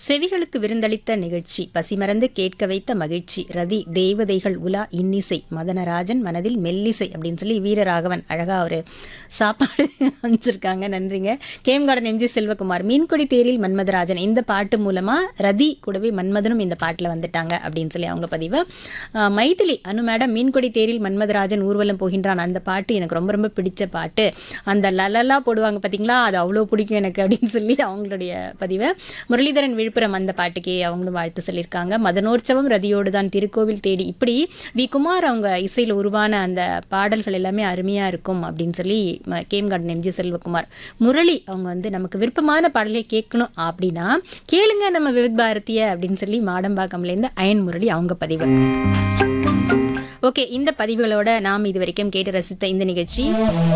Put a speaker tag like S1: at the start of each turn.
S1: செவிகளுக்கு விருந்தளித்த நிகழ்ச்சி பசிமறந்து கேட்க வைத்த மகிழ்ச்சி ரதி தேவதைகள் உலா இன்னிசை மதனராஜன் மனதில் மெல்லிசை அப்படின்னு சொல்லி வீரராகவன் அழகா ஒரு சாப்பாடு அமைச்சிருக்காங்க நன்றிங்க game garden MG Selvakumar Meenkodi Theril Manmadharajan இந்த பாட்டு மூலமா ரதி கூடவே மன்மதனும் இந்த பாட்டில் வந்துட்டாங்க அப்படின்னு சொல்லி அவங்க பதிவு அஹ், மைதிலி அனு மேடம் மீன்கொடி தேரில் மன்மதராஜன் ஊர்வலம் போகின்றான் அந்த பாட்டு எனக்கு ரொம்ப ரொம்ப பிடிச்ச பாட்டு அந்த லலலா போடுவாங்க பார்த்தீங்களா அது அவ்வளோ பிடிக்கும் எனக்கு அப்படின்னு சொல்லி அவங்களுடைய பதிவை முரளிதரன் விழுப்புரம் அந்த பாட்டுக்கே அவங்களும் வாழ்த்து சொல்லியிருக்காங்க மதனோற்சவம் ரதியோடு தான் திருக்கோவில் தேடி இப்படி வி குமார் அவங்க இசையில் உருவான அந்த பாடல்கள் எல்லாமே அருமையாக இருக்கும் அப்படின்னு சொல்லி ம- game garden MG Selvakumar Murali அவங்க வந்து நமக்கு விருப்பமான பாடலை கேட்கணும் அப்படின்னா கேளுங்க நம்ம விவித் பாரதிய அப்படின்னு சொல்லி மாடம்பாக்கம்லேருந்து அயன் முரளி அவங்க பதிவு ஓகே இந்த பதிவுகளோட நாம் இது வரைக்கும் கேட்டு ரசித்த இந்த நிகழ்ச்சி